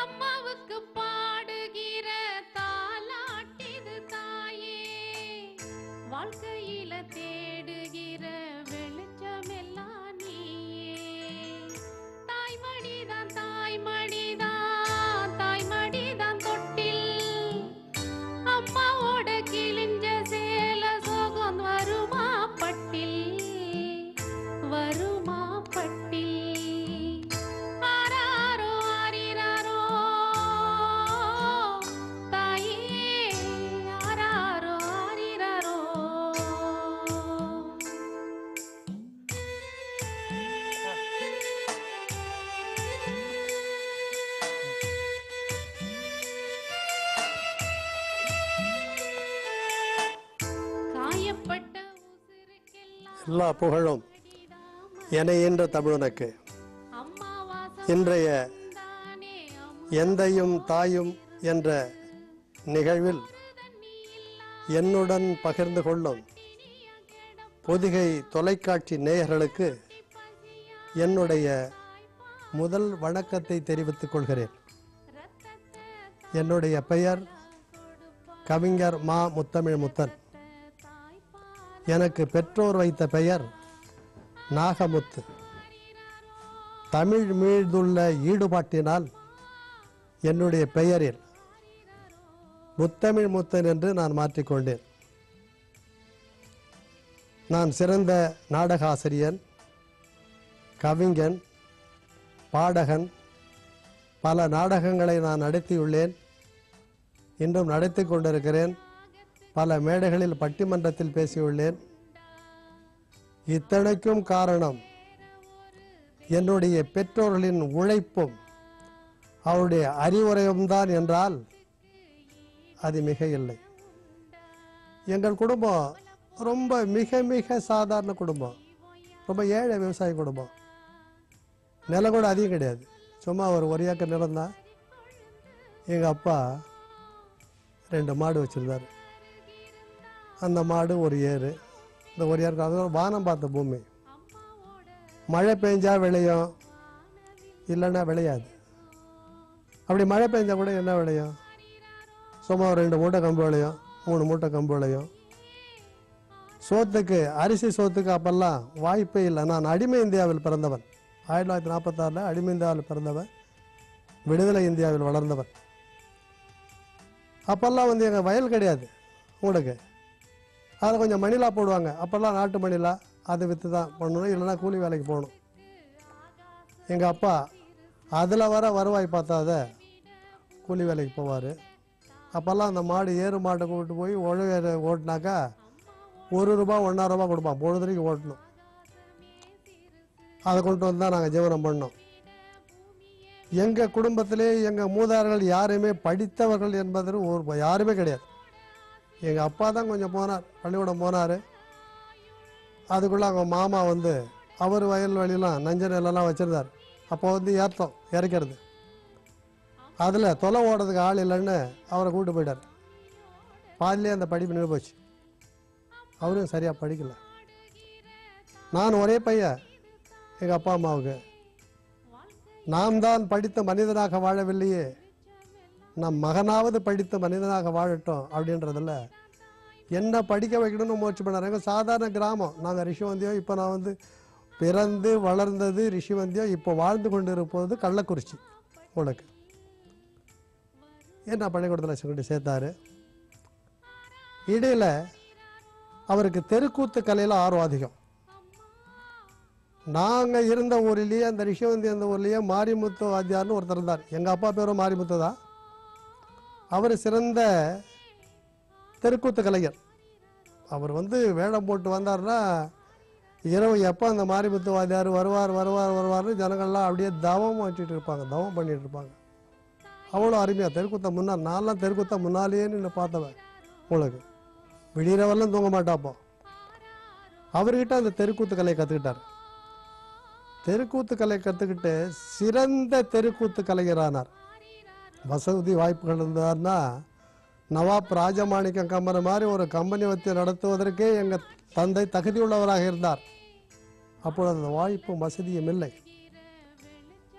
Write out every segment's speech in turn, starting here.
அம்மாவுக்கு பாடுகிற தாலாட்டிது தாயே வாழ்க்கையில தேடுகிற வெளிச்சமெல்லாம் நீயே தாய்மடிதான் தாய்மடிதான் தாய்மடிதான் தொட்டில் அம்மாவோட கிழிஞ்ச சேல சோகம் வருமா பட்டில் வருமா பட்டில் ஆராரோ ஆரிராரோ தாயே ஆராரோ ஆரிராரோ காயப்பட்ட உசுருக்கெல்லாம் எல்லா புகழும் என என்ற தமிழனுக்கு அம்மாவாசம் இன்றைய தானே எந்தையும் தாயும் என்ற நிகழ்வில் என்னுடன் பகிர்ந்து கொள்ளும் பொதிகை தொலைக்காட்சி நேயர்களுக்கு என்னுடைய முதல் வணக்கத்தை தெரிவித்துக் கொள்கிறேன் என்னுடைய பெயர் கவிஞர் மா முத்தமிழ் முத்தன் எனக்கு பெற்றோர் வைத்த பெயர் நாகமுத்து தமிழ் மீதுள்ள ஈடுபாட்டினால் என்னுடைய பெயரில் முத்தமிழ் முத்தன் என்று நான் மாற்றிக்கொண்டேன் நான் சிறந்த நாடக ஆசிரியன் கவிஞன் பாடகன் பல நாடகங்களை நான் நடத்தியுள்ளேன் இன்றும் நடத்தி கொண்டிருக்கிறேன் பல மேடைகளில் பட்டிமன்றத்தில் பேசியுள்ளேன் இத்தனைக்கும் காரணம் என்னுடைய பெற்றோர்களின் உழைப்பும் அவருடைய அறிவுரையும் தான் என்றால் அது மிக இல்லை எங்கள் குடும்பம் ரொம்ப மிக மிக சாதாரண குடும்பம் ரொம்ப ஏழை விவசாய குடும்பம் நிலம் கூட அதிகம் கிடையாது சும்மா ஒரு ஒரு ஏக்கர் நிலம் தான் எங்கள் அப்பா ரெண்டு மாடு வச்சுருந்தார் அந்த மாடு ஒரு ஏரு இந்த ஒரு ஏருக்கு அது ஒரு வானம் பார்த்த பூமி மழை பெஞ்சா விளையும் இல்லைன்னா விளையாது அப்படி மழை பெஞ்சா கூட என்ன விளையும் சும்மா ஒரு ரெண்டு மூட்டை கம்பு விளையும் மூணு மூட்டை கம்பு விளையும் சோத்துக்கு அரிசி சோத்துக்கு அப்பெல்லாம் வாய்ப்பே இல்லை நான் அடிமை இந்தியாவில் பிறந்தவன் ஆயிரத்தி தொள்ளாயிரத்தி நாற்பத்தாறில் அடிமை இந்தியாவில் பிறந்தவன் விடுதலை இந்தியாவில் வளர்ந்தவன் அப்பெல்லாம் வந்து எங்கள் வயல் கிடையாது உங்களுக்கு அதில் கொஞ்சம் மணிலா போடுவாங்க அப்போல்லாம் நாட்டு மணிலா அதை விற்று தான் பண்ணணும் இல்லைன்னா கூலி வேலைக்கு போகணும் எங்கள் அப்பா அதில் வர வருவாய் பார்த்தாத கூலி வேலைக்கு போவார் அப்போல்லாம் அந்த மாடு ஏறு மாட்டை கூப்பிட்டு போய் உழவு ஓட்டினாக்கா ஒரு ரூபா ஒன்றா ரூபா கொடுப்பான் பொழுதுக்கு ஓட்டணும் அதை கொண்டு வந்து தான் நாங்கள் ஜீவனம் பண்ணோம் எங்கள் குடும்பத்திலே எங்கள் மூதார்கள் யாருமே படித்தவர்கள் என்பது ஒரு யாருமே கிடையாது எங்கள் அப்பா தான் கொஞ்சம் போனார் பள்ளிக்கூடம் போனார் அதுக்குள்ளே அவங்க மாமா வந்து அவர் வயல் வெளியெல்லாம் நஞ்ச நெல்லெல்லாம் வச்சுருந்தார் அப்போ வந்து ஏற்றோம் இறக்கிறது அதில் தொலை ஓடுறதுக்கு ஆள் இல்லைன்னு அவரை கூப்பிட்டு போயிட்டார் பாதிலே அந்த படிப்பு நின்று போச்சு அவரும் சரியாக படிக்கல நான் ஒரே பையன் எங்கள் அப்பா அம்மாவுக்கு நாம் தான் படித்த மனிதனாக வாழவில்லையே நம் மகனாவது படித்த மனிதனாக வாழட்டும் அப்படின்றதுல என்ன படிக்க வைக்கணும்னு முயற்சி பண்ணார் எங்கள் சாதாரண கிராமம் நாங்கள் ரிஷிவந்தியம் இப்போ நான் வந்து பிறந்து வளர்ந்தது ரிஷிவந்தியம் இப்போ வாழ்ந்து கொண்டு இருப்பது கள்ளக்குறிச்சி உங்களுக்கு என்ன பள்ளிக்கூடத்தில் கொண்டு சேர்த்தாரு இடையில அவருக்கு தெருக்கூத்து கலையில் ஆர்வம் அதிகம் நாங்கள் இருந்த ஊர்லேயே அந்த ரிஷிவந்தி இருந்த ஊர்லேயே மாரிமுத்து வாத்தியார்னு ஒருத்தர் இருந்தார் எங்கள் அப்பா பேரும் மாரிமுத்து தான் அவர் சிறந்த தெருக்கூத்து கலைஞர் அவர் வந்து வேடம் போட்டு வந்தார்னா இரவு எப்போ அந்த மாரிமுத்து வாத்தியார் வருவார் வருவார் வருவார்னு ஜனங்கள்லாம் அப்படியே தவம் வச்சுட்டு இருப்பாங்க தவம் பண்ணிட்டு இருப்பாங்க அவ்வளோ அருமையாக தெருக்கூத்த முன்னால் நான்லாம் தெருக்கூத்த முன்னாலேயே நின்று பார்த்தவன் உங்களுக்கு விடியறவெல்லாம் தூங்க மாட்டாப்போ அவர்கிட்ட அந்த தெருக்கூத்து கலையை கற்றுக்கிட்டார் தெருக்கூத்து கலை கற்றுக்கிட்டு சிறந்த தெருக்கூத்து கலைஞரானார் வசதி வாய்ப்புகள் இருந்தார்னா நவாப் ராஜமாணிக்கம் கம்பெனி மாதிரி ஒரு கம்பெனி வச்சு நடத்துவதற்கே எங்கள் தந்தை தகுதியுள்ளவராக இருந்தார் அப்பொழுது அந்த வாய்ப்பும் வசதியும் இல்லை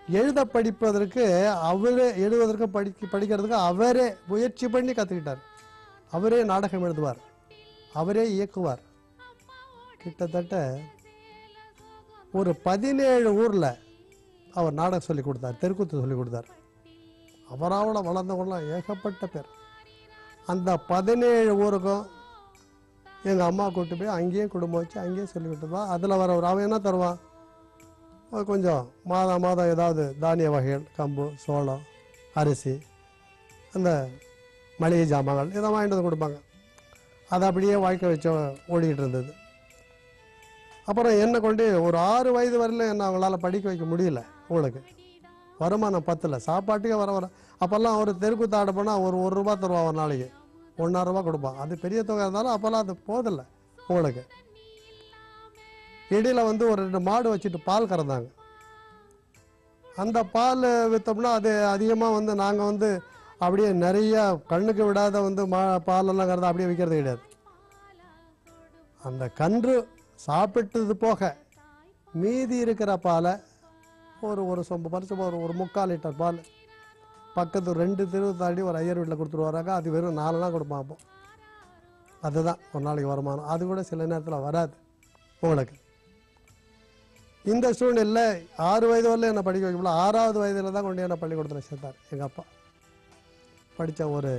எழுத படிப்பதற்கு அவரே எழுதுவதற்கு படிக்க படிக்கிறதுக்கு அவரே முயற்சி பண்ணி கற்றுக்கிட்டார் அவரே நாடகம் எழுதுவார் அவரே இயக்குவார் கிட்டத்தட்ட ஒரு பதினேழு ஊரில் அவர் நாடகம் சொல்லி கொடுத்தார் தெருக்கூத்து சொல்லி கொடுத்தார் அவராவோட வளர்ந்தவங்களாம் ஏகப்பட்ட பேர் அந்த பதினேழு ஊருக்கும் எங்கள் அம்மா கூட்டு போய் அங்கேயே குடும்பம் வச்சு அங்கேயே சொல்லி கொடுத்துருவா அதில் வர ஒரு அவன் என்ன தருவான் அது கொஞ்சம் மாதம் மாதம் ஏதாவது தானிய வகைகள் கம்பு சோளம் அரிசி அந்த மளிகை ஜாமான்கள் இதை வாங்கிட்டு வந்து கொடுப்பாங்க அதை அப்படியே வாழ்க்கை வச்சு ஓடிக்கிட்டு இருந்தது அப்புறம் என்னை கொண்டு ஒரு ஆறு வயது வரையிலும் என்ன அவங்களால படிக்க வைக்க முடியல உங்களுக்கு வருமானம் பத்தில் சாப்பாட்டுக்கே வர வர அப்போல்லாம் ஒரு தெருக்கூத்து ஆட போனால் ஒரு ஒரு ரூபா தருவான் ஒரு நாளைக்கு ஒன்றரை ரூபா கொடுப்பான் அது பெரிய தொகை இருந்தாலும் அப்போல்லாம் அது போதில்லை உங்களுக்கு இடையில வந்து ஒரு ரெண்டு மாடு வச்சுட்டு பால் கறந்தாங்க அந்த பால் விற்றோம்னா அது அதிகமாக வந்து நாங்கள் வந்து அப்படியே நிறைய கண்ணுக்கு விடாத வந்து மா பாலெல்லாம் கறந்து அப்படியே விற்கிறது கிடையாது அந்த கன்று சாப்பிட்டது போக மீதி இருக்கிற பாலை ஒரு ஒரு சொம்பு பறிச்சு ஒரு ஒரு முக்கால் லிட்டர் பால் பக்கத்து ரெண்டு தெருவு தாண்டி ஒரு ஐயர் வீட்டில் கொடுத்துட்டு வராங்க அது வெறும் நாலுலாம் கொடுப்பான் அப்போ அதுதான் ஒரு நாளைக்கு வருமானம் அது கூட சில நேரத்தில் வராது உங்களுக்கு இந்த சூழ்நிலையில் ஆறு வயது வரல என்னை படிக்க வைக்கல ஆறாவது வயதில் தான் கொண்டு என்ன பள்ளிக்கூடத்தில் சேர்த்தார் எங்கள் அப்பா படித்த ஒரு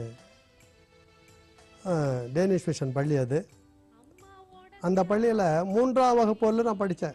அஹ், டேனிஷ் மிஷன் பள்ளி அது அந்த பள்ளியில் மூன்றாம் வகுப்பு வரலும் நான் படித்தேன்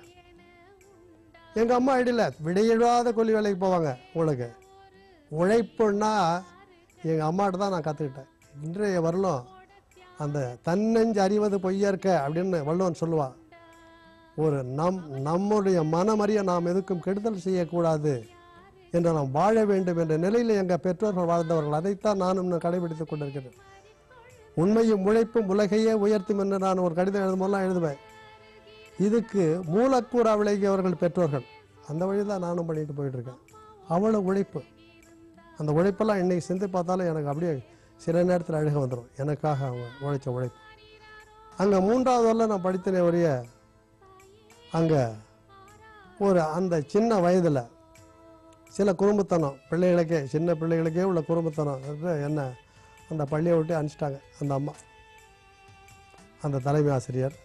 எங்கள் அம்மா ஐடியில் விடையிடாத கொல்லி வேலைக்கு போவாங்க உங்களுக்கு உழைப்புன்னா எங்கள் அம்மாட்ட தான் நான் கற்றுக்கிட்டேன் இன்றைய வரலும் அந்த தன்னஞ்சு அறிவது பொய்யற்க அப்படின்னு வள்ளுவன் சொல்லுவான் ஒரு நம் நம்முடைய மனமறிய நாம் எதுக்கும் கெடுதல் செய்யக்கூடாது என்று நாம் வாழ வேண்டும் என்ற நிலையில் எங்கள் பெற்றோர்கள் வாழ்ந்தவர்கள் அதைத்தான் நானும் இன்னும் கடைபிடித்துக் கொண்டிருக்கிறேன் உண்மையும் உழைப்பும் உலகையே உயர்த்தும் என்று நான் ஒரு கடிதம் எழுதும்போதெல்லாம் எழுதுவேன் இதுக்கு மூலக்கூறா விளங்கியவர்கள் பெற்றோர்கள் அந்த வழி தான் நானும் பண்ணிட்டு போயிட்டு இருக்கேன் அவ்வளோ உழைப்பு அந்த உழைப்பெல்லாம் இன்னைக்கு சிந்தி பார்த்தாலும் எனக்கு அப்படியே சில நேரத்தில் அழுக வந்துடும் எனக்காக அவங்க உழைச்ச உழைப்பு அங்கே மூன்றாவது வரல நான் படித்தனே ஒழிய அங்கே ஒரு அந்த சின்ன வயதில் சில குறும்புத்தனம் பிள்ளைகளுக்கே சின்ன பிள்ளைகளுக்கே உள்ள குறும்புத்தனம் வந்து என்ன அந்த பள்ளியை விட்டு அனுப்பிச்சிட்டாங்க அந்த அம்மா அந்த தலைமை ஆசிரியர்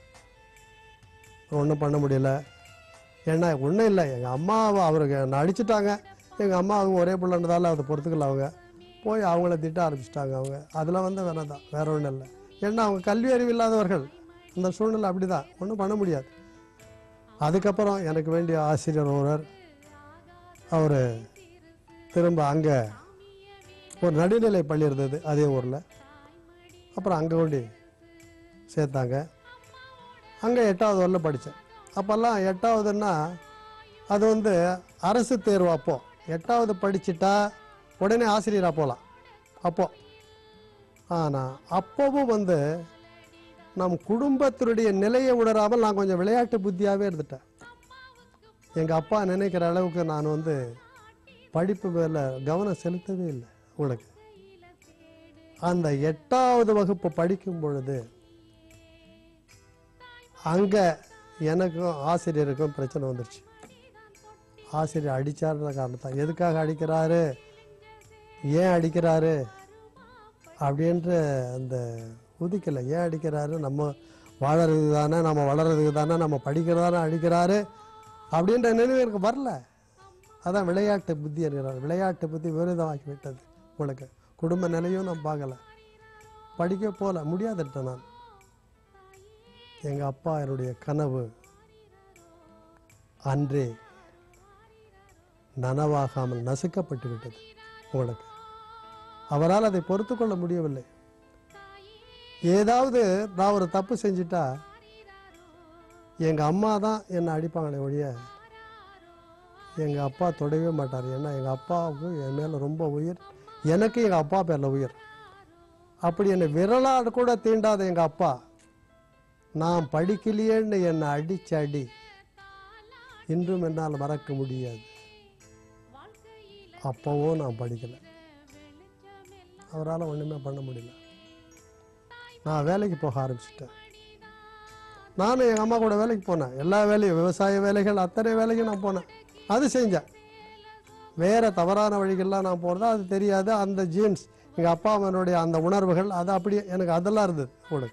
ஒன்றும் பண்ண முடியல ஏன்னா ஒன்றும் இல்லை எங்கள் அம்மாவை அவருக்கு என்னை அடிச்சிட்டாங்க எங்கள் அம்மா அவங்க ஒரே பிள்ளைன்றதால அதை பொறுத்துக்கல அவங்க போய் அவங்கள திட்ட ஆரம்பிச்சிட்டாங்க அவங்க அதில் வந்து வேணாம் தான் வேற ஒன்றும் இல்லை ஏன்னா அவங்க கல்வி அறிவு இல்லாதவர்கள் அந்த சூழ்நிலை அப்படி தான் ஒன்றும் பண்ண முடியாது அதுக்கப்புறம் எனக்கு வேண்டிய ஆசிரியர் ஒருவர் அவர் திரும்ப அங்கே ஒரு நடுநிலை பள்ளி இருந்தது அதே ஊரில் அப்புறம் அங்கே கொண்டு சேர்த்தாங்க அங்கே எட்டாவது வரல படித்தேன் அப்போல்லாம் எட்டாவதுன்னா அது வந்து அரசு தேர்வு அப்போ எட்டாவது படிச்சிட்டா உடனே ஆசிரியராக போகலாம் அப்போ ஆனால் அப்போவும் வந்து நம் குடும்பத்தினுடைய நிலையை உணராமல் நான் கொஞ்சம் விளையாட்டு புத்தியாகவே இருந்துட்டேன் எங்கள் அப்பா நினைக்கிற அளவுக்கு நான் வந்து படிப்பு மேலே கவனம் செலுத்தவே இல்லை உங்களுக்கு அந்த எட்டாவது வகுப்பு படிக்கும் பொழுது அங்கே எனக்கும் ஆசிரியருக்கும் பிரச்சனை வந்துருச்சு ஆசிரியர் அடித்தாருன்ற காரணத்தான் எதுக்காக அடிக்கிறாரு ஏன் அடிக்கிறாரு அப்படின்ற அந்த உதிக்கலை ஏன் அடிக்கிறாரு நம்ம வாழறதுக்கு தானே நம்ம வளர்றதுக்கு தானே நம்ம படிக்கிறதானே அடிக்கிறாரு அப்படின்ற நினைவு எனக்கு வரல அதான் விளையாட்டு புத்தி என்கிறார் விளையாட்டு புத்தி விரோதமாக்கி விட்டது உங்களுக்கு குடும்ப நிலையும் நான் பார்க்கல படிக்க போகல முடியாதுட்ட நான் எங்கள் அப்பா என்னுடைய கனவு அன்றே நனவாகாமல் நசுக்கப்பட்டு விட்டது உங்களுக்கு அவரால் அதை பொறுத்து கொள்ள முடியவில்லை ஏதாவது நான் ஒரு தப்பு செஞ்சிட்டா எங்கள் அம்மா தான் என்னை அடிப்பாங்களே ஒழிய எங்கள் அப்பா தொடவே மாட்டார் ஏன்னா எங்கள் அப்பாவுக்கு என் மேலே ரொம்ப உயிர் எனக்கு எங்கள் அப்பா பேரில் உயிர் அப்படி என்னை விரலாடு கூட தீண்டாத எங்கள் அப்பா நான் படிக்கலையேன்னு என்னை அடிச்ச அடி இன்றும் என்னால் மறக்க முடியாது அப்போவும் நான் படிக்கலை அவரால் ஒன்றுமே பண்ண முடியல நான் வேலைக்கு போக ஆரம்பிச்சிட்டேன் நானும் எங்கள் அம்மா கூட வேலைக்கு போனேன் எல்லா வேலையும் விவசாய வேலைகள் அத்தனை வேலைக்கும் நான் போனேன் அது செஞ்சேன் வேறு தவறான வழிகள்லாம் நான் போகிறதா அது தெரியாது அந்த ஜீன்ஸ் எங்கள் அப்பா அம்மனுடைய அந்த உணர்வுகள் அது அப்படியே எனக்கு அதெல்லாம் இருந்தது உங்களுக்கு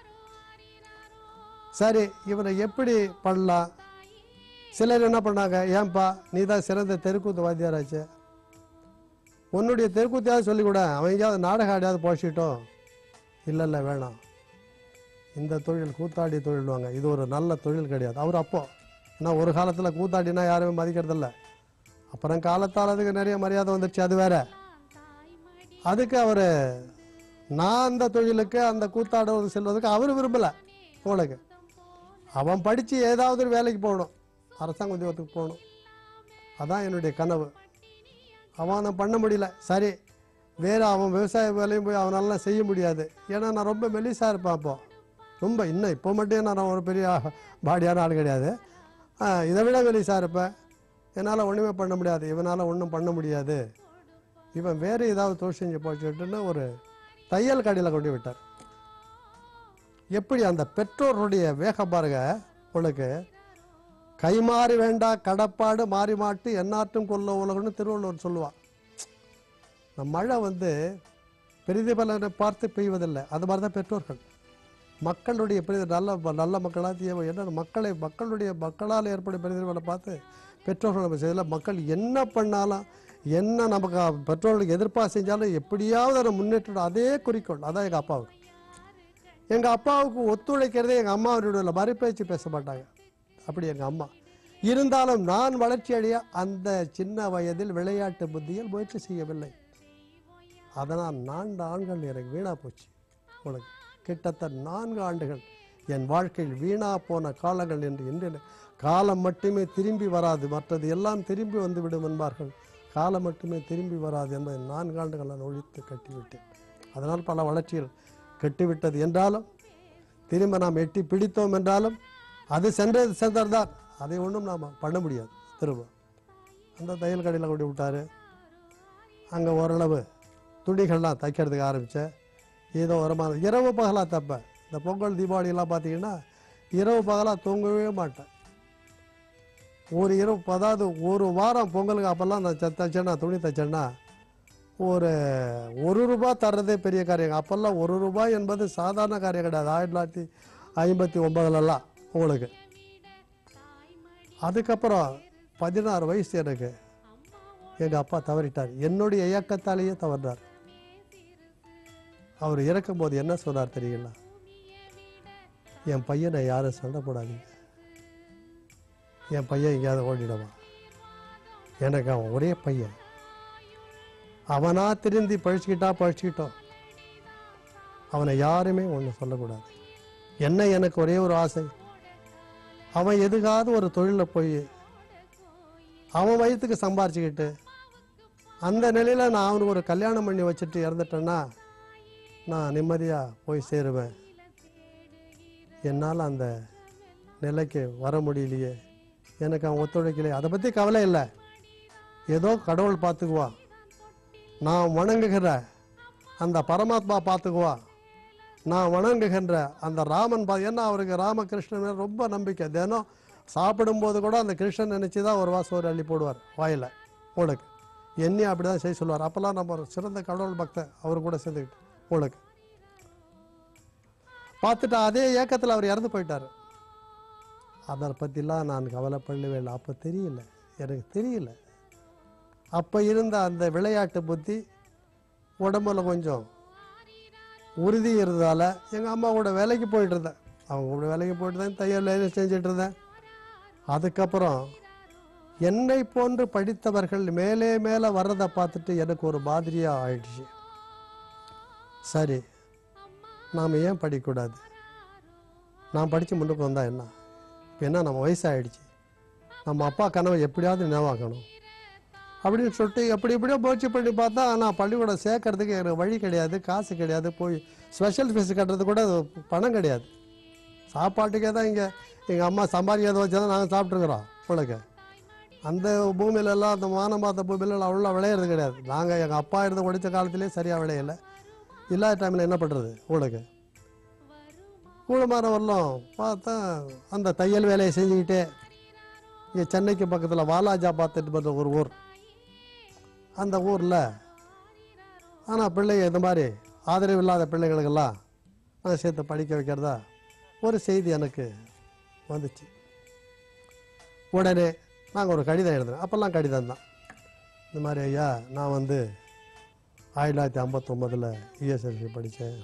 சரி இவனை எப்படி பண்ணலாம் சிலர் என்ன பண்ணாங்க ஏன்பா நீ தான் சிறந்த தெருக்கூத்து வாத்தியாராச்சு உன்னுடைய தெருக்கூத்தியாவது சொல்லிக்கூட அவன் எங்கேயாவது நாடகம் ஆடியாவது போஷிட்டோம் இல்லை இல்லை வேணாம் இந்த தொழில் கூத்தாடி தொழில்வாங்க இது ஒரு நல்ல தொழில் கிடையாது அவர் அப்போ ஏன்னா ஒரு காலத்தில் கூத்தாடினா யாருமே மதிக்கிறதில்ல அப்புறம் காலத்தால் அதுக்கு நிறைய மரியாதை வந்துருச்சு அது வேற அதுக்கு அவர் நான் அந்த தொழிலுக்கு அந்த கூத்தாடுவது செல்வதற்கு அவர் விரும்பலை உங்களுக்கு அவன் படித்து ஏதாவது ஒரு வேலைக்கு போகணும் அரசாங்க உத்தியோகத்துக்கு போகணும் அதான் என்னுடைய கனவு அவனை பண்ண முடியல சரி வேறு அவன் விவசாய வேலையும் போய் அவனால செய்ய முடியாது ஏன்னா நான் ரொம்ப மெலிசாக இருப்பேன் அப்போ ரொம்ப இன்னும் இப்போ மட்டும் நான் ஒரு பெரிய பாடியான ஆள் கிடையாது ஆ, இதை விட மெலிசாக இருப்பேன் என்னால் ஒன்றுமே பண்ண முடியாது இவனால் ஒன்றும் பண்ண முடியாது இவன் வேறு ஏதாவது தொழில் செஞ்சு போச்சுட்டுன்னு ஒரு தையல் கடையில் கொண்டு விட்டார் எப்படி அந்த பெற்றோருடைய வேகம் பாருங்க உனக்கு கைமாறி வேண்டா கடப்பாடு மாறி மாட்டு எந்நாட்டும் கொல்ல உலகம்னு திருவள்ளுவர் சொல்லுவான் இந்த மழை வந்து பிரதிபலனை பார்த்து பெய்வதில்லை அது மாதிரி தான் பெற்றோர்கள் மக்களுடைய பிரதி நல்ல நல்ல மக்களாக தீய என்ன மக்களை மக்களுடைய மக்களால் ஏற்படும் பிரதிபலனை பார்த்து பெற்றோர்கள் நம்ம செய்யல மக்கள் என்ன பண்ணாலும் என்ன நமக்கு பெற்றோர்களுக்கு எதிர்ப்பாக செஞ்சாலும் எப்படியாவது அதை முன்னேற்றம் அதே குறிக்கோள் அதான் எங்கள் அப்பாவுக்கு எங்கள் அப்பாவுக்கு ஒத்துழைக்கிறதே எங்கள் அம்மாவுடைய மறுபேச்சு பேச மாட்டாங்க அப்படி எங்கள் அம்மா இருந்தாலும் நான் வளர்ச்சி அடைய அந்த சின்ன வயதில் விளையாட்டு புத்தியில் முயற்சி செய்யவில்லை அதனால் நான்கு ஆண்கள் எனக்கு வீணாக போச்சு உனக்கு கிட்டத்தட்ட நான்கு ஆண்டுகள் என் வாழ்க்கையில் வீணா போன காலங்கள் என்று என்று காலம் மட்டுமே திரும்பி வராது மற்றது எல்லாம் திரும்பி வந்து விடும் என்பார்கள் காலம் மட்டுமே திரும்பி வராது என்பதை நான்கு ஆண்டுகள் நான் ஒழித்து கட்டிவிட்டேன் அதனால் பல வளர்ச்சிகள் கெட்டுவிட்டது என்றாலும் திரும்ப நாம் எட்டி பிடித்தோம் என்றாலும் அது சென்றது சென்றதுதான் அதை ஒன்றும் நாம் பண்ண முடியாது திரும்ப அந்த தையல் கடையில் கொண்டு விட்டார் அங்கே ஓரளவு துணிகள்லாம் தைக்கிறதுக்கு ஆரம்பித்தேன் ஏதோ வருமானம் இரவு பகலாக தப்பேன் இந்த பொங்கல் தீபாவளியெல்லாம் பார்த்தீங்கன்னா இரவு பகலாக தூங்கவே மாட்டேன் ஒரு இரவு அதாவது ஒரு வாரம் பொங்கலுக்கு அப்போல்லாம் நான் த- தைச்சேன்னா துணி தைச்சேன்னா ஒரு ஒரு ரூபாய் தர்றதே பெரிய காரியம் அப்போல்லாம் ஒரு ரூபாய் என்பது சாதாரண காரியம் கிடையாது ஆயிரத்தி தொள்ளாயிரத்தி ஐம்பத்தி ஒன்பதுலலாம் உங்களுக்கு அதுக்கப்புறம் பதினாறு வயசு எனக்கு எங்கள் அப்பா தவறிட்டார் என்னுடைய இயக்கத்தாலேயே தவறினார் அவர் இறக்கும்போது என்ன சொன்னார் தெரியுங்களா என் பையனை யாரும் சண்டை போடாதீங்க என் பையன் எங்கேயாவது ஓடிடுவான் எனக்கு அவன் ஒரே பையன் அவனா திருந்தி பழிச்சுக்கிட்டா பழிச்சுக்கிட்டோம் அவனை யாருமே ஒன்றும் சொல்லக்கூடாது என்ன எனக்கு ஒரே ஒரு ஆசை அவன் எதுக்காவது ஒரு தொழிலில் போய் அவன் வயிற்றுக்கு சம்பாரிச்சுக்கிட்டு அந்த நிலையில் நான் அவனுக்கு ஒரு கல்யாணம் பண்ணி வச்சுட்டு இறந்துட்டேன்னா நான் நிம்மதியாக போய் சேருவேன் என்னால் அந்த நிலைக்கு வர முடியலையே எனக்கு அவன் ஒத்துழைக்கலையே அதை பற்றி கவலை இல்லை ஏதோ கடவுள் பார்த்துக்குவா நான் வணங்குகிற அந்த பரமாத்மா பார்த்துக்குவா நான் வணங்குகின்ற அந்த ராமன் பா ஏன்னா அவருக்கு ராமகிருஷ்ணன் மேல ரொம்ப நம்பிக்கை தினம் சாப்பிடும்போது கூட அந்த கிருஷ்ணன் நினச்சி தான் ஒரு வாசம் ஒரு அள்ளி போடுவார் வாயில் உங்களுக்கு என்னையும் அப்படி தான் செய்ய சொல்லுவார் அப்போல்லாம் நம்ம ஒரு சிறந்த கடவுள் பக்தன் அவர் கூட சேர்ந்துக்கிட்டு உங்களுக்கு பார்த்துட்டு அதே ஏக்கத்தில் அவர் இறந்து போயிட்டார் அதை பற்றிலாம் நான் கவலைப்படவே இல்லை அப்போ தெரியல எனக்கு தெரியல அப்போ இருந்த அந்த விளையாட்டு புத்தி உடம்புல கொஞ்சம் உறுதி இருந்ததால் எங்கள் அம்மா கூட வேலைக்கு போயிட்டு இருந்தேன் அவங்க கூட வேலைக்கு போயிட்டு இருந்தேன் தையல் வேலை செஞ்சுட்டு இருந்தேன் அதுக்கப்புறம் என்னை போன்று படித்தவர்கள் மேலே மேலே வர்றதை பார்த்துட்டு எனக்கு ஒரு மாதிரியாக ஆயிடுச்சு சரி நாம் ஏன் படிக்கக்கூடாது நான் படித்து முன்னுக்கு வந்தால் என்ன இப்போ என்ன நம்ம வயசாகிடுச்சு நம்ம அப்பா கனவை எப்படியாவது நினைவாக்கணும் அப்படின்னு சொல்லிட்டு எப்படி எப்படியோ முயற்சி பண்ணி பார்த்தா நான் பள்ளிக்கூடம் சேர்க்கறதுக்கு எனக்கு வழி கிடையாது காசு கிடையாது போய் ஸ்பெஷல் ஃபீஸ் கட்டுறது கூட பணம் கிடையாது சாப்பாட்டுக்கே தான் இங்கே எங்கள் அம்மா சம்பாதிக்கிறத வச்சு தான் நாங்கள் சாப்பிட்ருக்குறோம் உங்களுக்கு அந்த பூமியிலெல்லாம் அந்த வானம் பார்த்த பூமியிலலாம் அவ்வளோ விளையிறது கிடையாது நாங்கள் எங்கள் அப்பா இருந்து படித்த காலத்திலே சரியாக விளையலை இல்லாத டைமில் என்ன பண்ணுறது உங்களுக்கு கூடமாரம் வரலாம் பார்த்தா அந்த தையல் வேலையை செஞ்சுக்கிட்டே இங்கே சென்னைக்கு பக்கத்தில் வாலாஜா பார்த்துட்டு ஒரு ஊர் அந்த ஊரில் ஆனால் பிள்ளைங்க இந்த மாதிரி ஆதரவு இல்லாத பிள்ளைங்களுக்கெல்லாம் நான் சேர்த்து படிக்க வைக்கிறதா ஒரு செய்தி எனக்கு வந்துச்சு உடனே நாங்கள் ஒரு கடிதம் எழுதுனோம் அப்போல்லாம் கடிதம் தான் இந்த மாதிரி ஐயா நான் வந்து ஆயிரத்தி தொள்ளாயிரத்தி ஐம்பத்தொம்பதில் இஎஸ்எல்சி படித்தேன்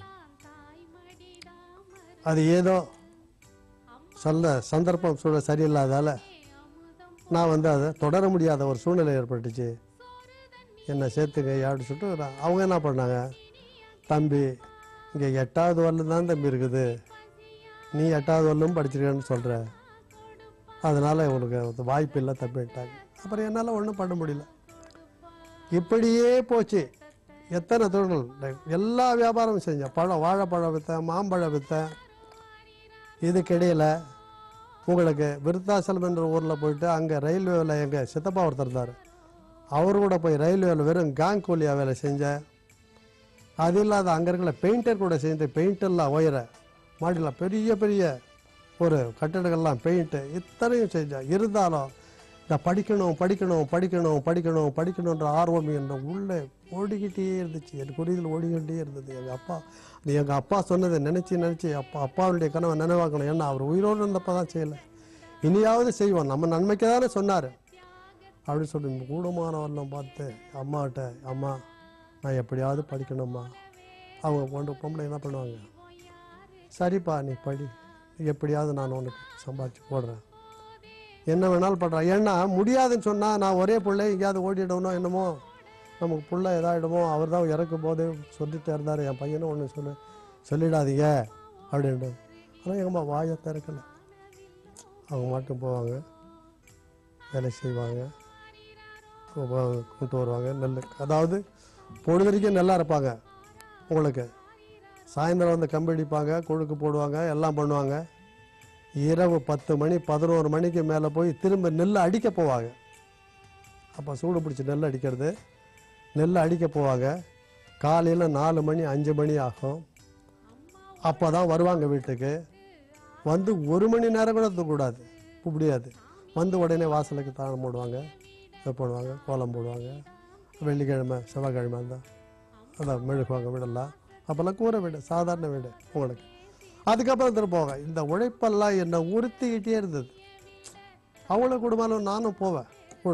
அது ஏதோ சொல்ல சந்தர்ப்பம் சூழல் சரியில்லாதால நான் வந்து அதை தொடர முடியாத ஒரு சூழ்நிலை ஏற்பட்டுச்சு என்னை சேர்த்துங்க அப்படின்னு சொல்லிட்டு நான்- அவங்க என்ன பண்ணாங்க தம்பி இங்கே எட்டாவது வரலும் தான் தம்பி இருக்குது நீ எட்டாவது வரலும் படிச்சிருக்கேன்னு சொல்கிற அதனால் உனக்கு அது வாய்ப்பு இல்லை தம்பிட்டாங்க அப்புறம் என்னால் ஒன்றும் பண்ண முடியல இப்படியே போச்சு எத்தனை தொழில்கள் எல்லா வியாபாரமும் செஞ்சேன் பழம் வாழைப்பழம் விற்றேன் மாம்பழம் விற்றேன் இதுக்கிடையில் உங்களுக்கு விருத்தாசலம் என்ற ஊரில் போயிட்டு அங்கே ரயில்வேவில் எங்கள் சித்தப்பா ஒருத்தர் இருந்தார் அவர் கூட போய் ரயில்வேவில் வெறும் கேங் கூலியாக வேலை செஞ்சேன் அது இல்லாத அங்கே இருக்கிற பெயிண்டர் கூட சேர்ந்து பெயிண்டெல்லாம் உயர மாடியில் பெரிய பெரிய ஒரு கட்டடங்கள்லாம் பெயிண்ட்டு இத்தனையும் செஞ்சேன் இருந்தாலும் இந்த படிக்கணும் படிக்கணும் படிக்கணும் படிக்கணும் படிக்கணுன்ற ஆர்வம் என்ற உள்ளே ஓடிக்கிட்டே இருந்துச்சு என் குறியில் ஓடிக்கிட்டே இருந்தது எங்கள் அப்பா நீ எங்கள் அப்பா சொன்னதை நினச்சி நினச்சி அப்பா அப்பாவுடைய கனவை நினைவாக்கணும் ஏன்னா அவர் உயிரோடு இருந்தப்போ தான் செய்யலை இனியாவது செய்வோம் நம்ம நன்மைக்கு தானே சொன்னார் அப்படின்னு சொல்லி கூடமானவரெல்லாம் பார்த்து அம்மாகிட்ட அம்மா நான் எப்படியாவது படிக்கணும்மா அவங்க பொண்ணு பொம்பளை என்ன பண்ணுவாங்க சரிப்பா நீ படி எப்படியாவது நான் உனக்கு சம்பாதிச்சு போடுறேன் என்ன வேணாலும் பண்ணுறேன் ஏன்னா முடியாதுன்னு சொன்னால் நான் ஒரே பிள்ளை எங்கேயாவது ஓடிடணும் என்னமோ நமக்கு புள்ள எதாயிடுமோ அவர் தான் இறக்கும் போது சொல்லிட்டே இருந்தார் என் பையனும் ஒன்று சொல்லு சொல்லிடாதீங்க அப்படின்ட்டு ஆனால் எங்கள் அம்மா வாயை திறக்கலை அவங்க மட்டும் போவாங்க வேலை செய்வாங்க கொ- கொண்டு வருவாங்க நெல் அதாவது பொழுதறிக்கும் நல்லா இருப்பாங்க உங்களுக்கு சாயந்தரம் வந்து கம்பி அடிப்பாங்க கொழுக்கு போடுவாங்க எல்லாம் பண்ணுவாங்க இரவு பத்து மணி பதினோரு மணிக்கு மேலே போய் திரும்ப நெல் அடிக்க போவாங்க அப்போ சூடு பிடிச்சி நெல் அடிக்கிறது நெல் அடிக்க போவாங்க காலையில் நாலு மணி அஞ்சு மணி ஆகும் அப்போ தான் வருவாங்க வீட்டுக்கு வந்து ஒரு மணி நேரம் கூட தூக்கக்கூடாது முடியாது வந்து உடனே வாசலுக்கு தாளம் போடுவாங்க இது போடுவாங்க கோலம் போடுவாங்க வெள்ளிக்கிழமை செவ்வாய்க்கிழமை இருந்தால் அதான் மெழுகுவாங்க வீடெல்லாம் அப்போல்லாம் கூரை வீடு சாதாரண வீடு உங்களுக்கு அதுக்கப்புறம் திரும்புவாங்க இந்த உழைப்பெல்லாம் என்னை உறுத்திக்கிட்டே இருந்தது அவ்வளோ குடும்பம் நானும் போவேன் கூட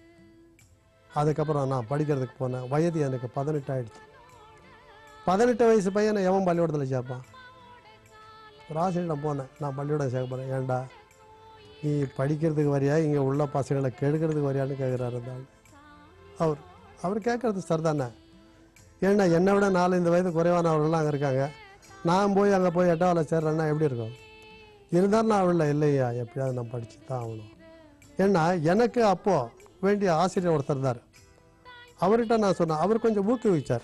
அதுக்கப்புறம் நான் படிக்கிறதுக்கு போனேன் வயது எனக்கு பதினெட்டு ஆயிடுச்சு பதினெட்டு வயசு பையனை எவன் பள்ளிக்கூடத்தில் சேர்ப்பான் ஒரு ஆசிரியரிடம் போனேன் நான் பள்ளிக்கூடம் சேர்க்க போகிறேன் ஏன்டா நீ படிக்கிறதுக்கு வரியா இங்கே உள்ள பசங்களை கெடுக்கிறதுக்கு வரியான்னு கேட்குறாரு அந்த ஆள் அவர் அவர் கேட்குறது சரிதானே ஏன்னா என்னை விட நாலு இந்த வயது குறைவானவர்கள்லாம் அங்கே இருக்காங்க நான் போய் அங்கே போய் எட்டாவில் சேர்றேன்னா எப்படி இருக்கும் இருந்தாலும் நான் அவள இல்லையா எப்படியாவது நான் படிச்சு தான் ஆகணும் ஏன்னா எனக்கு அப்போது வேண்டிய ஆசிரியர் ஒருத்தர் இருந்தார் அவர்கிட்ட நான் சொன்னேன் அவர் கொஞ்சம் ஊக்குவிச்சார்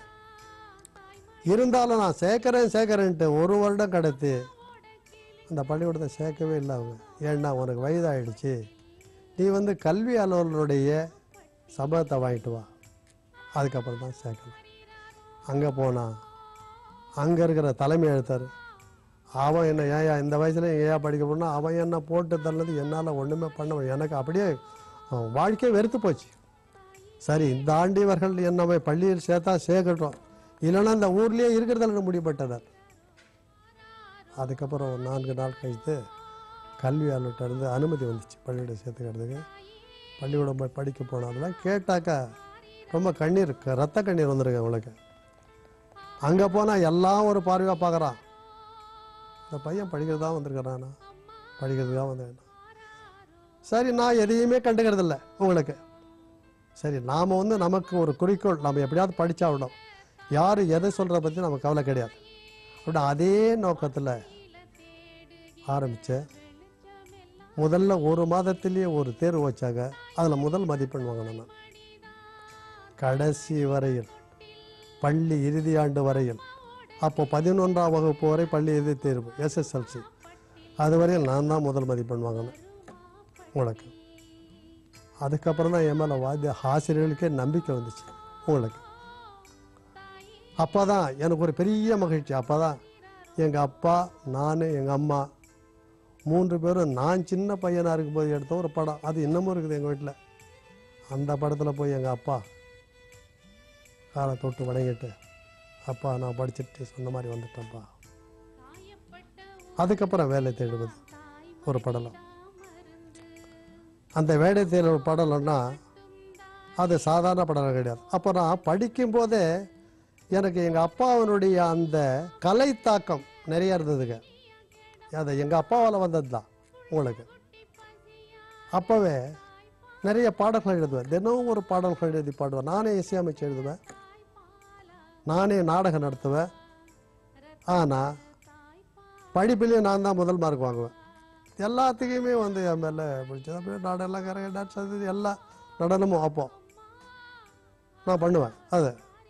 இருந்தாலும் நான் சேர்க்குறேன் சேர்க்குறேன்ட்டு ஒரு வருடம் கடத்தி அந்த பள்ளிக்கூடத்தை சேர்க்கவே இல்லை அவங்க ஏன்னா உனக்கு வயதாயிடுச்சு நீ வந்து கல்வி அலுவலருடைய சபதத்தை வாங்கிட்டு வா அதுக்கப்புறம் தான் சேர்க்கணும் அங்கே போனா அங்கே இருக்கிற தலைமை எழுத்தார் அவன் என்ன ஏயா இந்த வயசில் ஏன் படிக்க போனா அவன் என்ன போட்டு தள்ளது என்னால் ஒன்றுமே பண்ண முடியாது. எனக்கு அப்படியே அவன் வாழ்க்கையே வெறுத்து போச்சு சரி இந்த ஆண்டு இவர்கள் என்னை பள்ளியில் சேர்த்தா சேர்க்கட்டும் இல்லைன்னா இந்த ஊர்லேயே இருக்கிறதில்ல முடிப்பட்டனர் அதுக்கப்புறம் ஒரு நான்கு நாள் கழித்து கல்வி அலுவலர்கிட்ட இருந்து அனுமதி வந்துச்சு பள்ளிக்கூடம் சேர்த்துக்கிறதுக்கு பள்ளிக்கூடம் போய் படிக்க போனோம் அதெல்லாம் கேட்டாக்கா ரொம்ப கண்ணீர் க- ரத்த கண்ணீர் வந்திருக்கு அவளுக்கு அங்கே போனால் எல்லாம் ஒரு பார்வையாக பார்க்குறான் இந்த பையன் படிக்கிறது தான் வந்திருக்கிறானா படிக்கிறதுக்கு தான் வந்தேன் சரி நான் எதையுமே கண்டுக்கிறதில்ல உங்களுக்கு சரி நாம் வந்து நமக்கு ஒரு குறிக்கோள் நம்ம எப்படியாவது படிச்சாவிடும் யார் எதை சொல்கிறத பற்றி நமக்கு கவலை கிடையாது அப்படி அதே நோக்கத்தில் ஆரம்பித்தேன் முதல்ல ஒரு மாதத்திலேயே ஒரு தேர்வு வச்சாங்க அதில் முதல் மதிப்பெண் வாங்கினேன் நான் கடைசி வரையில் பள்ளி இறுதி ஆண்டு வரையில் அப்போ பதினொன்றாம் வகுப்பு வரை பள்ளி இறுதி தேர்வு எஸ்எஸ்எல்சி அது வரையில் நான் தான் முதல் மதிப்பெண் வாங்கினேன் உங்களுக்கு அதுக்கப்புறம் தான் என் மேலே வாத்திய ஆசிரியர்களுக்கே நம்பிக்கை வந்துச்சு உங்களுக்கு அப்போ தான் எனக்கு ஒரு பெரிய மகிழ்ச்சி அப்போ தான் எங்கள் அப்பா நான் எங்கள் அம்மா மூன்று பேரும் நான் சின்ன பையனாக இருக்கும்போது எடுத்த ஒரு படம் அது இன்னமும் இருக்குது எங்கள் வீட்டில் அந்த படத்தில் போய் எங்கள் அப்பா காலை தொட்டு வணங்கிட்டு அப்பா நான் படிச்சுட்டு சொன்ன மாதிரி வந்துட்டேன்ப்பா அதுக்கப்புறம் வேலை தேடுவது ஒரு படலம் அந்த வேலை தேடுற படலம்னா அது சாதாரண படலம் கிடையாது அப்போ நான் படிக்கும்போதே எனக்கு எங்கள் அப்பாவினுடைய அந்த கலை தாக்கம் நிறைய இருந்ததுங்க அது எங்கள் அப்பாவால் வந்தது தான் உங்களுக்கு அப்போவே நிறைய பாடல்கள் எழுதுவேன் தினமும் ஒரு பாடல்கள் எழுதி பாடுவேன் நானே இசையமைச்சு எழுதுவேன் நானே நாடகம் நடத்துவேன் ஆனால் படிப்புலேயும் நான் தான் முதல் மார்க் வாங்குவேன் எல்லாத்துக்குமே வந்து என் மேலே பிடிச்சது அப்படியே நாடெல்லாம் கரக டான்ஸ் அது இது எல்லா நடனமும் அப்போ நான் பண்ணுவேன் அது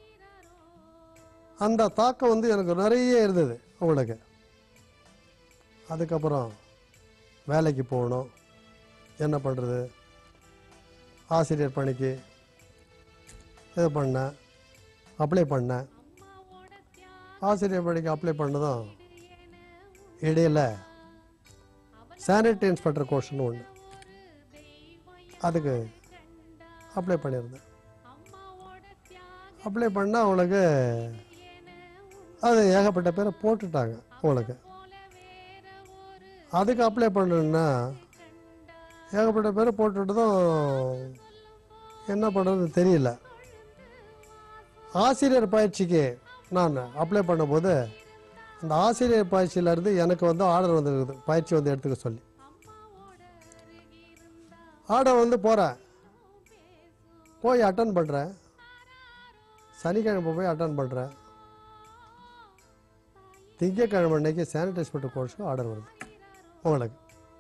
அந்த தாக்கம் வந்து எனக்கு நிறைய இருந்தது உங்களுக்கு அதுக்கப்புறம் வேலைக்கு போகணும் என்ன பண்ணுறது ஆசிரியர் பணிக்கு இது பண்ணேன் அப்ளை பண்ணேன் ஆசிரியர் பணிக்கு அப்ளை பண்ணதும் இடையில் சானிட்டரி இன்ஸ்பெக்டர் கோர்ஸ்னு ஒன்று அதுக்கு அப்ளை பண்ணியிருந்தேன் அப்ளை பண்ணால் அவங்களுக்கு அது ஏகப்பட்ட பேரை போட்டுட்டாங்க உங்களுக்கு அதுக்கு அப்ளை பண்ணணுன்னா ஏகப்பட்ட பேர் போட்டுட்டதும் என்ன பண்ணுறதுன்னு தெரியல ஆசிரியர் பயிற்சிக்கு நான் அப்ளை பண்ணும்போது அந்த ஆசிரியர் பயிற்சியிலேருந்து எனக்கு வந்து ஆர்டர் வந்துருக்குது பயிற்சி வந்து எடுத்துக்க சொல்லி ஆர்டர் வந்து போகிறேன் போய் அட்டன் பண்ணுறேன் சனிக்கிழமை போய் அட்டன் பண்ணுறேன் திங்கக்கிழமை அன்னைக்கு சானிடைஸ் பண்ணுற கோர்ஸுக்கு ஆர்டர் வருது உங்களுக்கு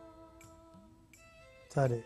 சரி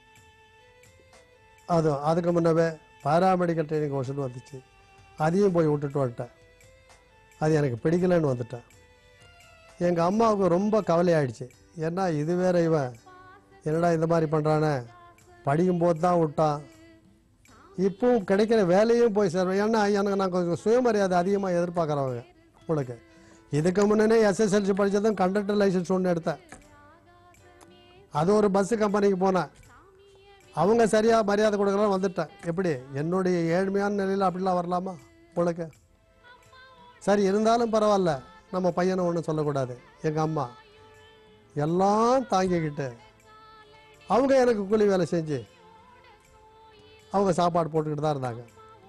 அது அதுக்கு முன்னவே பாராமெடிக்கல் ட்ரைனிங் கோர்ஸ்னு வந்துச்சு அதையும் போய் விட்டுட்டு வந்துட்டேன் அது எனக்கு பிடிக்கலன்னு வந்துட்டேன் எங்கள் அம்மாவுக்கு ரொம்ப கவலையாயிடுச்சு ஏன்னா இது வேற இவன் என்னடா இந்த மாதிரி பண்ணுறானே படிக்கும்போது தான் விட்டான் இப்பவும் கிடைக்கிற வேலையும் போய் சேருவேன் ஏன்னா எனக்கு நான் கொஞ்சம் சுயமரியாதை அதிகமாக எதிர்பார்க்குறவங்க உங்களுக்கு இதுக்கு முன்னே எஸ்எஸ்எல்சி படித்ததும் கண்டக்டர் லைசன்ஸ் ஒன்று எடுத்தேன் அது ஒரு பஸ்ஸு கம்பெனிக்கு போனேன் அவங்க சரியாக மரியாதை கொடுக்கலாம் வந்துட்டேன் எப்படி என்னுடைய ஏழ்மையான நிலையில் அப்படிலாம் வரலாமா உங்களுக்கு சரி இருந்தாலும் பரவாயில்ல நம்ம பையனை ஒன்றும் சொல்லக்கூடாது எங்கள் அம்மா எல்லாம் தாங்கிக்கிட்டு அவங்க எனக்கு கூலி வேலை செஞ்சு அவங்க சாப்பாடு போட்டுக்கிட்டு தான் இருந்தாங்க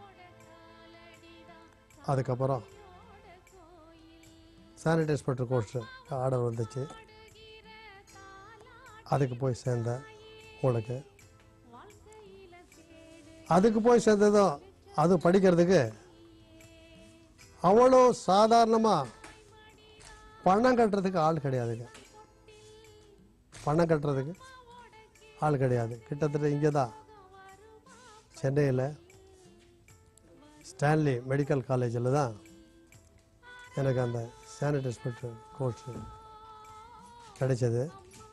அதுக்கப்புறம் சானிடைஸ் பண்ணுற கோர்ஸ் ஆர்டர் வந்துச்சு அதுக்கு போய் சேர்ந்தேன் உங்களுக்கு அதுக்கு போய் சேர்ந்ததும் அது படிக்கிறதுக்கு அவ்வளோ சாதாரணமாக பணம் கட்டுறதுக்கு ஆள் கிடையாதுங்க பணம் கட்டுறதுக்கு ஆள் கிடையாது கிட்டத்தட்ட இங்கே தான் சென்னையில் ஸ்டான்லி மெடிக்கல் காலேஜில் தான் எனக்கு அந்த சானிடைஸ்பெக்டர் கோர்ஸ் கிடைச்சது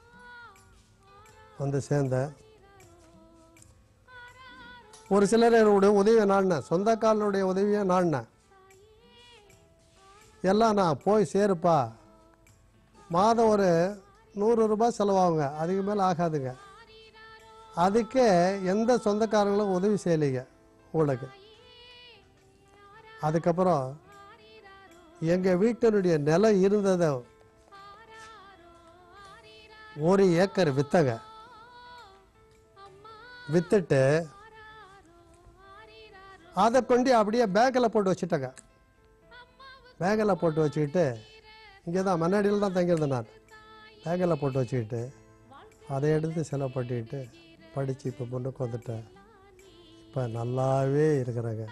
வந்து சேர்ந்தேன் ஒரு சிலர் என்னுடைய உதவியை நாடினேன் சொந்தக்காரனுடைய உதவியை நாடினேன் எல்லாம் நான் போய் சேருப்பா மாதம் ஒரு நூறு ரூபாய் செலவாகுங்க அதுக்கு மேலே ஆகாதுங்க அதுக்கே எந்த சொந்தக்காரங்களும் உதவி செய்யலைங்க உங்களுக்கு அதுக்கப்புறம் எங்கள் வீட்டினுடைய நிலம் இருந்ததை ஒரு ஏக்கர் வித்தங்க வித்துட்டு அதை கொண்டு அப்படியே பேக்கில் போட்டு வச்சுட்டேங்க பேக்கில் போட்டு வச்சுக்கிட்டு இங்கே தான் மன்னாடியில் தான் தங்கியிருந்தேன் நான் பேக்கில் போட்டு வச்சுக்கிட்டு அதை எடுத்து செலவு பண்ணிக்கிட்டு படித்து இப்போ முன்னுக்கு வந்துட்டேன் இப்போ நல்லாவே இருக்கிறேங்க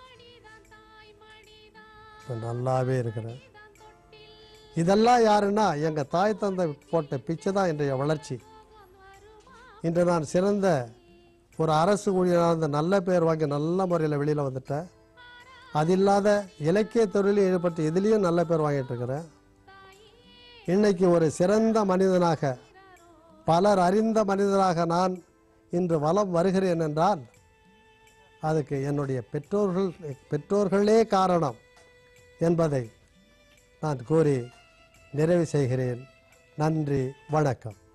இப்போ நல்லாவே இருக்கிறேன் இதெல்லாம் யாருன்னா எங்கள் தாய் தந்தை போட்ட பிச்சை தான் இன்றைய வளர்ச்சி இன்று நான் சிறந்த ஒரு அரசு ஊழியராக இருந்த நல்ல பேர் வாங்கி நல்ல முறையில் வெளியில் வந்துட்டேன் அது இல்லாத இலக்கிய தொழிலில் ஈடுபட்டு எதுலேயும் நல்ல பேர் வாங்கிட்டு இருக்கிறேன் இன்னைக்கு ஒரு சிறந்த மனிதனாக பலர் அறிந்த மனிதனாக நான் இன்று வலம் வருகிறேன் என்றால் அதுக்கு என்னுடைய பெற்றோர்கள் பெற்றோர்களே காரணம் என்பதை நான் கூறி நிறைவு செய்கிறேன் நன்றி வணக்கம்